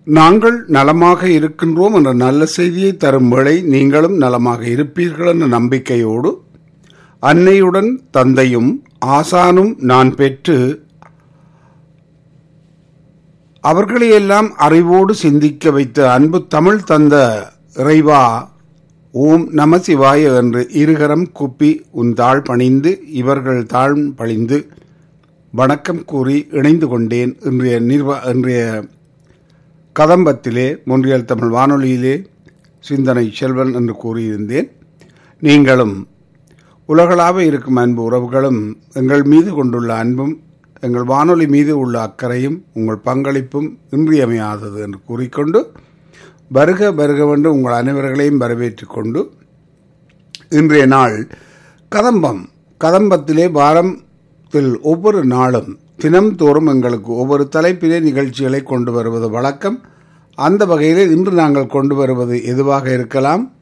நாங்கள் நலமாக இருக்கின்றோம் என்ற நல்ல செய்தியை தரும் வேளை நீங்களும் நலமாக இருப்பீர்கள் என்ற நம்பிக்கையோடு அன்னையுடன் தந்தையும் ஆசானும் நான் பெற்று அவர்களையெல்லாம் அறிவோடு சிந்திக்க வைத்த அன்பு தமிழ் தந்த இறைவா ஓம் நம சிவாய என்று இருகரம் குப்பி உன் தாழ் பணிந்து இவர்கள் தாழ் பணிந்து வணக்கம் கூறி இணைந்து கொண்டேன் இன்றைய நிர்வா இன்றைய கதம்பத்திலே மொன்றியல் தமிழ் வானொலியிலே சிந்தனை செல்வன் என்று கூறியிருந்தேன் நீங்களும் உலகளாக இருக்கும் அன்பு உறவுகளும் எங்கள் மீது கொண்டுள்ள அன்பும் எங்கள் வானொலி மீது உள்ள அக்கறையும் உங்கள் பங்களிப்பும் இன்றியமையாதது என்று கூறிக்கொண்டு வருக வருக என்று உங்கள் அனைவர்களையும் வரவேற்றுக் கொண்டு இன்றைய நாள் கதம்பம் கதம்பத்திலே வாரத்தில் ஒவ்வொரு நாளும் தினம்தோறும் எங்களுக்கு ஒவ்வொரு தலைப்பிலே நிகழ்ச்சிகளை கொண்டு வருவது வழக்கம் அந்த வகையில் இன்று நாங்கள் கொண்டு வருவது எதுவாக இருக்கலாம்